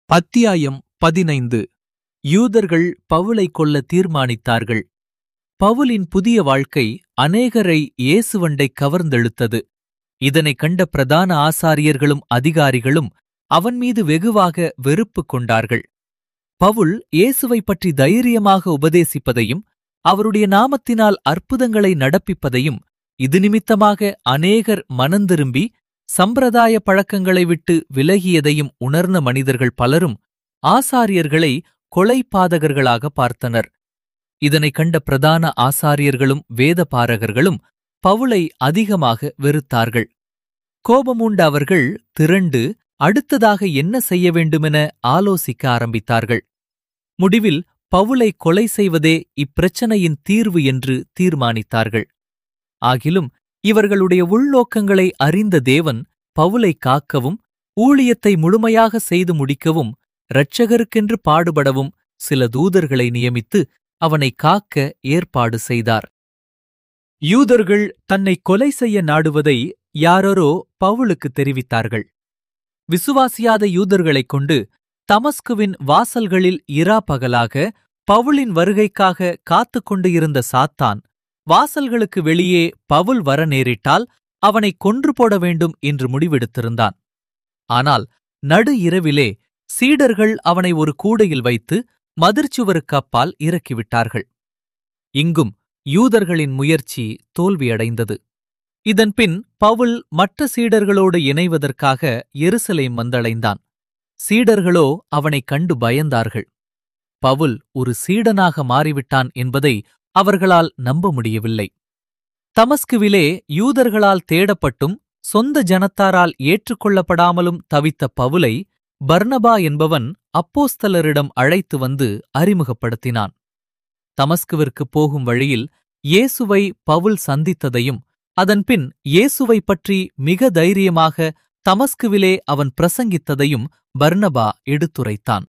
அத்தியாயம் பதினைந்து யூதர்கள் பவுலை கொல்ல தீர்மானித்தார்கள் பவுலின் புதிய வாழ்க்கை அநேகரை இயேசுவண்டை கவர்ந்தெழுத்தது இதனைக் கண்ட பிரதான ஆசாரியர்களும் அதிகாரிகளும் அவன் மீது வெகுவாக வெறுப்பு கொண்டார்கள் பவுல் இயேசுவைப் பற்றி தைரியமாக உபதேசிப்பதையும் அவருடைய நாமத்தினால் அற்புதங்களை நடப்பிப்பதையும் இது நிமித்தமாக அநேகர் மனந்திரும்பி சம்பிரதாய பழக்கங்களை விட்டு விலகியதையும் உணர்ந்த மனிதர்கள் பலரும் ஆசாரியர்களை கொலை பாதகர்களாக பார்த்தனர் இதனைக் கண்ட பிரதான ஆசாரியர்களும் வேதபாரகர்களும் பவுலை அதிகமாக வெறுத்தார்கள் கோபமூண்ட அவர்கள் திரண்டு அடுத்ததாக என்ன செய்ய வேண்டுமென ஆலோசிக்க ஆரம்பித்தார்கள் முடிவில் பவுலை கொலை செய்வதே இப்பிரச்சனையின் தீர்வு என்று தீர்மானித்தார்கள் ஆகிலும் இவர்களுடைய உள்நோக்கங்களை அறிந்த தேவன் பவுலை காக்கவும் ஊழியத்தை முழுமையாக செய்து முடிக்கவும் இரட்சகருக்கென்று பாடுபடவும் சில தூதர்களை நியமித்து அவனை காக்க ஏற்பாடு செய்தார் யூதர்கள் தன்னை கொலை செய்ய நாடுவதை யாரொரோ பவுலுக்கு தெரிவித்தார்கள் விசுவாசியாத யூதர்களைக் கொண்டு தமஸ்குவின் வாசல்களில் இரா பகலாக பவுலின் வருகைக்காக காத்துக் கொண்டு இருந்த சாத்தான் வாசல்களுக்கு வெளியே பவுல் வர நேரிட்டால் அவனை கொன்று போட வேண்டும் என்று முடிவெடுத்திருந்தான் ஆனால் நடு இரவிலே சீடர்கள் அவனை ஒரு கூடையில் வைத்து மதிர்ச்சுவருக்கு அப்பால் இறக்கிவிட்டார்கள் இங்கும் யூதர்களின் முயற்சி தோல்வியடைந்தது இதன்பின் பவுல் மற்ற சீடர்களோடு இணைவதற்காக எருசலேம் வந்தடைந்தான் சீடர்களோ அவனைக் கண்டு பயந்தார்கள் பவுல் ஒரு சீடனாக மாறிவிட்டான் என்பதை அவர்களால் நம்ப முடியவில்லை தமஸ்குவிலே யூதர்களால் தேடப்பட்டும் சொந்த ஜனத்தாரால் ஏற்றுக்கொள்ளப்படாமலும் தவித்த பவுலை பர்னபா என்பவன் அப்போஸ்தலரிடம் அழைத்து வந்து அறிமுகப்படுத்தினான் தமஸ்குவிற்குப் போகும் வழியில் இயேசுவை பவுல் சந்தித்ததையும் அதன்பின் இயேசுவைப் பற்றி மிக தைரியமாக தமஸ்குவிலே அவன் பிரசங்கித்ததையும் பர்னபா எடுத்துரைத்தான்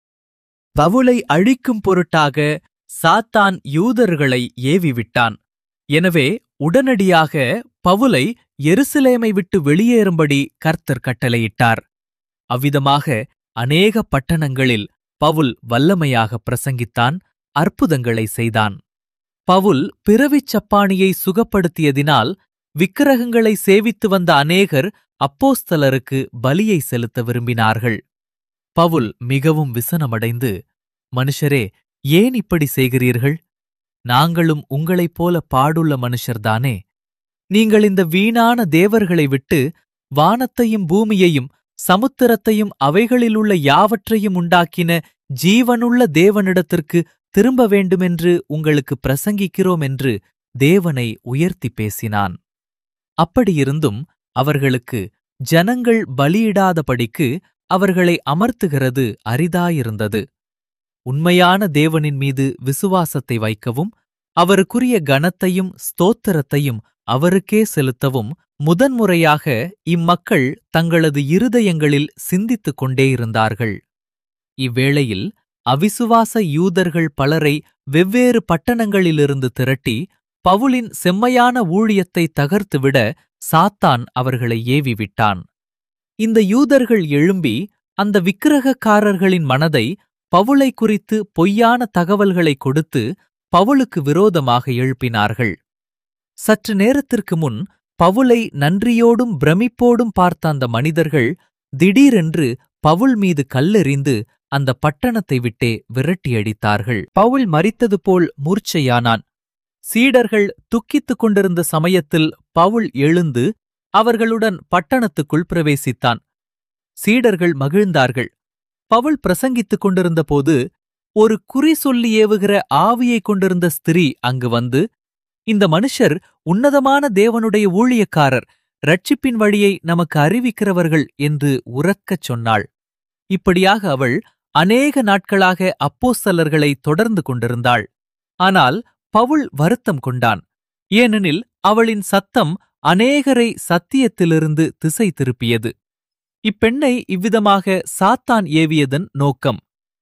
பவுலை அழிக்கும் பொருட்டாக சாத்தான் யூதர்களை ஏவிவிட்டான் எனவே உடனடியாக பவுலை எருசலேமை விட்டு வெளியேறும்படி கர்த்தர் கட்டளையிட்டார் அவ்விதமாக அநேக பட்டணங்களில் பவுல் வல்லமையாக பிரசங்கித்தான் அற்புதங்களை செய்தான் பவுல் பிறவிச் சப்பானியை சுகப்படுத்தியதினால் விக்கிரகங்களை சேவித்து வந்த அநேகர் அப்போஸ்தலருக்கு பலியை செலுத்த விரும்பினார்கள் பவுல் மிகவும் விசனமடைந்து மனுஷரே ஏன் இப்படி செய்கிறீர்கள் நாங்களும் உங்களைப் போல பாடுள்ள மனுஷர்தானே நீங்கள் இந்த வீணான தேவர்களை விட்டு வானத்தையும் பூமியையும் சமுத்திரத்தையும் அவைகளிலுள்ள யாவற்றையும் உண்டாக்கின ஜீவனுள்ள தேவனிடத்திற்கு திரும்ப வேண்டுமென்று உங்களுக்கு பிரசங்கிக்கிறோம் என்று தேவனை உயர்த்தி பேசினான் அப்படியிருந்தும் அவர்களுக்கு ஜனங்கள் பலியிடாதபடிக்கு அவர்களை அமர்த்துகிறது அரிதாயிருந்தது உண்மையான தேவனின் மீது விசுவாசத்தை வைக்கவும் அவருக்குரிய கனத்தையும் ஸ்தோத்திரத்தையும் அவருக்கே செலுத்தவும் முதன்முறையாக இம்மக்கள் தங்களது இருதயங்களில் சிந்தித்துக் கொண்டே இருந்தார்கள் இவ்வேளையில் அவிசுவாச யூதர்கள் பலரை வெவ்வேறு பட்டணங்களிலிருந்து திரட்டி பவுலின் செம்மையான ஊழியத்தை தகர்த்துவிட சாத்தான் அவர்களை ஏவிவிட்டான் இந்த யூதர்கள் எழும்பி அந்த விக்கிரகக்காரர்களின் மனதை பவுலை குறித்து பொய்யான தகவல்களை கொடுத்து பவுலுக்கு விரோதமாக எழுப்பினார்கள் சற்று நேரத்திற்கு முன் பவுலை நன்றியோடும் பிரமிப்போடும் பார்த்த அந்த மனிதர்கள் திடீரென்று பவுல் மீது கல்லெறிந்து அந்த பட்டணத்தை விட்டே விரட்டியடித்தார்கள் பவுல் மரித்தது போல் மூர்ச்சையானான் சீடர்கள் துக்கித்துக் கொண்டிருந்த சமயத்தில் பவுல் எழுந்து அவர்களுடன் பட்டணத்துக்குள் பிரவேசித்தான் சீடர்கள் மகிழ்ந்தார்கள் பவுல் பிரசங்கித்துக் கொண்டிருந்தபோது ஒரு குறி சொல்லி ஏவுகிற ஆவியைக் கொண்டிருந்த ஸ்திரீ அங்கு வந்து இந்த மனுஷர் உன்னதமான தேவனுடைய ஊழியக்காரர் ரட்சிப்பின் வழியை நமக்கு அறிவிக்கிறவர்கள் என்று உறக்கச் சொன்னாள் இப்படியாக அவள் அநேக நாட்களாக அப்போஸ்தலர்களை தொடர்ந்து கொண்டிருந்தாள் ஆனால் பவுல் வருத்தம் கொண்டான் ஏனெனில் அவளின் சத்தம் அநேகரை சத்தியத்திலிருந்து திசை திருப்பியது இப்பெண்ணை இவ்விதமாக சாத்தான் ஏவியதன் நோக்கம்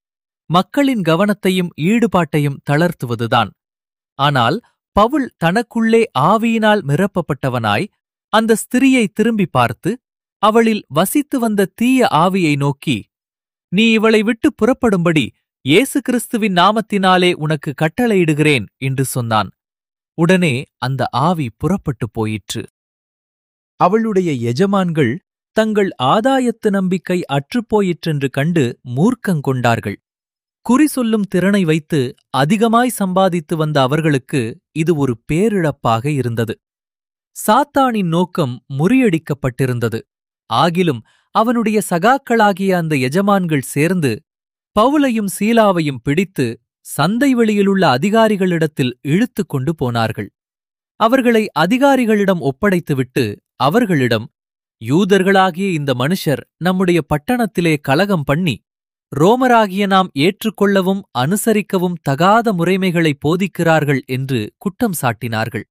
மக்களின் கவனத்தையும் ஈடுபாட்டையும் தளர்த்துவதுதான் ஆனால் பவுல் தனக்குள்ளே ஆவியினால் நிரப்பப்பட்டவனாய் அந்த ஸ்திரியை திரும்பி பார்த்து அவளில் வசித்து வந்த தீய ஆவியை நோக்கி நீ இவளை விட்டு புறப்படும்படி இயேசு கிறிஸ்துவின் நாமத்தினாலே உனக்கு கட்டளையிடுகிறேன் என்று சொன்னான் உடனே அந்த ஆவி புறப்பட்டுப் போயிற்று அவளுடைய எஜமான்கள் தங்கள் ஆதாயத்து நம்பிக்கை அற்றுப்போயிற்றென்று கண்டு மூர்க்கங்கொண்டார்கள் குறி சொல்லும் திறனை வைத்து அதிகமாய் சம்பாதித்து வந்த அவர்களுக்கு இது ஒரு பேரிழப்பாக இருந்தது சாத்தானின் நோக்கம் முறியடிக்கப்பட்டிருந்தது ஆகிலும் அவனுடைய சகாக்களாகிய அந்த எஜமான்கள் சேர்ந்து பவுலையும் சீலாவையும் பிடித்து சந்தை வெளியிலுள்ள அதிகாரிகளிடத்தில் இழுத்துக் கொண்டு போனார்கள் அவர்களை அதிகாரிகளிடம் ஒப்படைத்துவிட்டு அவர்களிடம் யூதர்களாகிய இந்த மனுஷர் நம்முடைய பட்டணத்திலே கலகம் பண்ணி ரோமராகிய நாம் ஏற்றுக்கொள்ளவும் அனுசரிக்கவும் தகாத முறைமைகளை போதிக்கிறார்கள் என்று குற்றம் சாட்டினார்கள்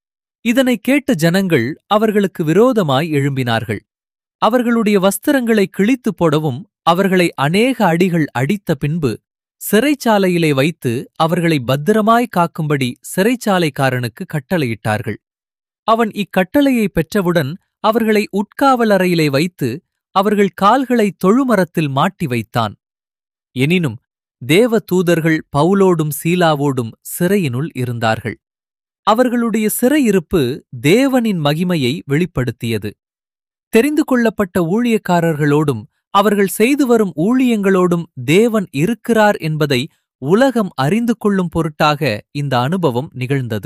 இதனைக் கேட்ட ஜனங்கள் அவர்களுக்கு விரோதமாய் எழும்பினார்கள் அவர்களுடைய வஸ்திரங்களை கிழித்துப் போடவும் அவர்களை அநேக அடிகள் அடித்த பின்பு சிறைச்சாலையிலே வைத்து அவர்களை பத்திரமாய் காக்கும்படி சிறைச்சாலைக்காரனுக்கு கட்டளையிட்டார்கள் அவன் இக்கட்டளையை பெற்றவுடன் அவர்களை உட்காவலறையிலே வைத்து அவர்கள் கால்களை தொழுமரத்தில் மாட்டி வைத்தான் எனினும் தேவ தூதர்கள் பவுலோடும் சீலாவோடும் சிறையினுள் இருந்தார்கள் அவர்களுடைய சிறையிருப்பு தேவனின் மகிமையை வெளிப்படுத்தியது தெரிந்து கொள்ளப்பட்ட ஊழியக்காரர்களோடும் அவர்கள் செய்து வரும் ஊழியங்களோடும் தேவன் இருக்கிறார் என்பதை உலகம் அறிந்து கொள்ளும் பொருட்டாக இந்த அனுபவம் நிகழ்ந்தது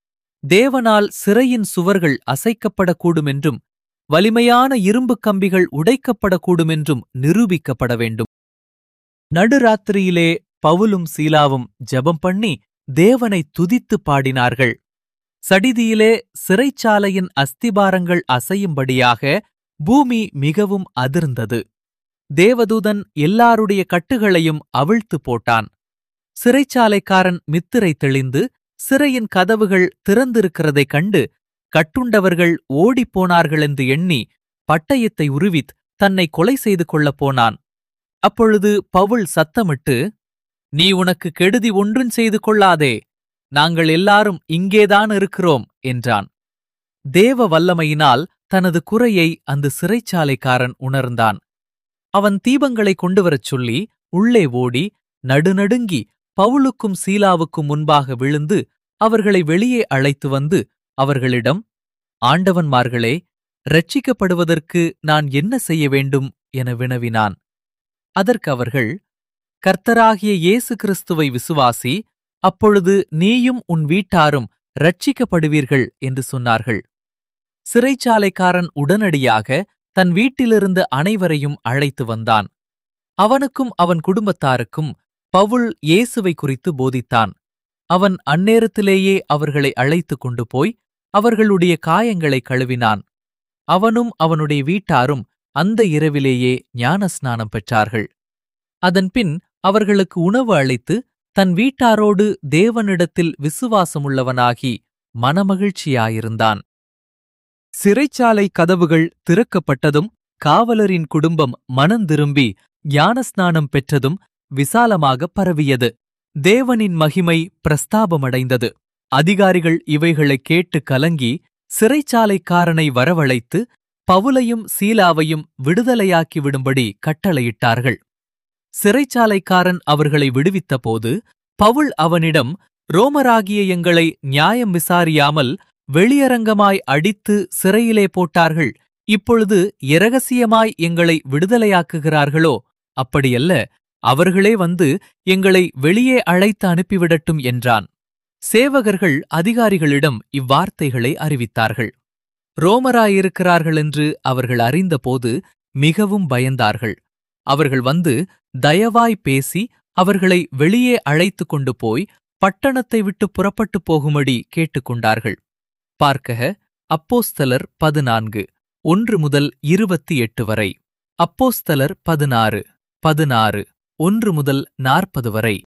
தேவனால் சிறையின் சுவர்கள் அசைக்கப்படக்கூடுமென்றும் வலிமையான இரும்பு கம்பிகள் உடைக்கப்படக்கூடுமென்றும் நிரூபிக்கப்பட வேண்டும் நடுராத்திரியிலே பவுலும் சீலாவும் ஜெபம் பண்ணி தேவனை துதித்து பாடினார்கள் சடிதியிலே சிறைச்சாலையின் அஸ்திபாரங்கள் அசையும்படியாக பூமி மிகவும் அதிர்ந்தது தேவதூதன் எல்லாருடைய கட்டுகளையும் அவிழ்த்து போட்டான் சிறைச்சாலைக்காரன் மித்திரை தெளிந்து சிறையின் கதவுகள் திறந்திருக்கிறதைக் கண்டு கட்டுண்டவர்கள் ஓடிப்போனார்களென்று எண்ணி பட்டயத்தை உருவித் தன்னை கொலை செய்து கொள்ளப் போனான் அப்பொழுது பவுல் சத்தமிட்டு நீ உனக்கு கெடுதி ஒன்றும் செய்து கொள்ளாதே நாங்கள் எல்லாரும் இங்கேதான் இருக்கிறோம் என்றான் தேவ வல்லமையினால் தனது குறையை அந்த சிறைச்சாலைக்காரன் உணர்ந்தான் அவன் தீபங்களை கொண்டு வரச் சொல்லி உள்ளே ஓடி நடுநடுங்கி பவுலுக்கும் சீலாவுக்கும் முன்பாக விழுந்து அவர்களை வெளியே அழைத்து வந்து அவர்களிடம் ஆண்டவன்மார்களே ரட்சிக்கப்படுவதற்கு நான் என்ன செய்ய வேண்டும் என வினவினான் அதற்கு அவர்கள் கர்த்தராகிய இயேசு கிறிஸ்துவை விசுவாசி அப்பொழுது நீயும் உன் வீட்டாரும் ரட்சிக்கப்படுவீர்கள் என்று சொன்னார்கள் சிறைச்சாலைக்காரன் உடனடியாக தன் வீட்டிலிருந்த அனைவரையும் அழைத்து வந்தான் அவனுக்கும் அவன் குடும்பத்தாருக்கும் பவுல் இயேசுவை குறித்து போதித்தான் அவன் அந்நேரத்திலேயே அவர்களை அழைத்துக் கொண்டு போய் அவர்களுடைய காயங்களை கழுவினான் அவனும் அவனுடைய வீட்டாரும் அந்த இரவிலேயே ஞானஸ்நானம் பெற்றார்கள் அதன்பின் அவர்களுக்கு உணவு அளித்து தன் வீட்டாரோடு தேவனிடத்தில் விசுவாசமுள்ளவனாகி மனமகிழ்ச்சியாயிருந்தான் சிறைச்சாலை கதவுகள் திறக்கப்பட்டதும் காவலரின் குடும்பம் மனந்திரும்பி ஞானஸ்நானம் பெற்றதும் விசாலமாக பரவியது தேவனின் மகிமை பிரஸ்தாபமடைந்தது அதிகாரிகள் இவைகளைக் கேட்டு கலங்கி சிறைச்சாலைக்காரனை வரவழைத்து பவுலையும் சீலாவையும் விடுதலையாக்கி விடும்படி கட்டளையிட்டார்கள் சிறைச்சாலைக்காரன் அவர்களை விடுவித்தபோது பவுல் அவனிடம் ரோமராகிய எங்களை நியாயம் விசாரியாமல் வெளியரங்கமாய் அடித்து சிறையிலே போட்டார்கள் இப்பொழுது இரகசியமாய் எங்களை விடுதலையாக்குகிறார்களோ அப்படியல்ல அவர்களே வந்து எங்களை வெளியே அழைத்து அனுப்பிவிடட்டும் என்றான் சேவகர்கள் அதிகாரிகளிடம் இவ்வார்த்தைகளை அறிவித்தார்கள் ரோமராயிருக்கிறார்கள் என்று அவர்கள் அறிந்தபோது மிகவும் பயந்தார்கள் அவர்கள் வந்து தயவாய் பேசி அவர்களை வெளியே அழைத்துக் கொண்டு போய் பட்டணத்தை விட்டு புறப்பட்டுப் போகும்படி கேட்டுக்கொண்டார்கள் பார்க்கக அப்போஸ்தலர் பதினான்கு ஒன்று முதல் இருபத்தி எட்டு வரை அப்போஸ்தலர் பதினாறு பதினாறு ஒன்று முதல் நாற்பது வரை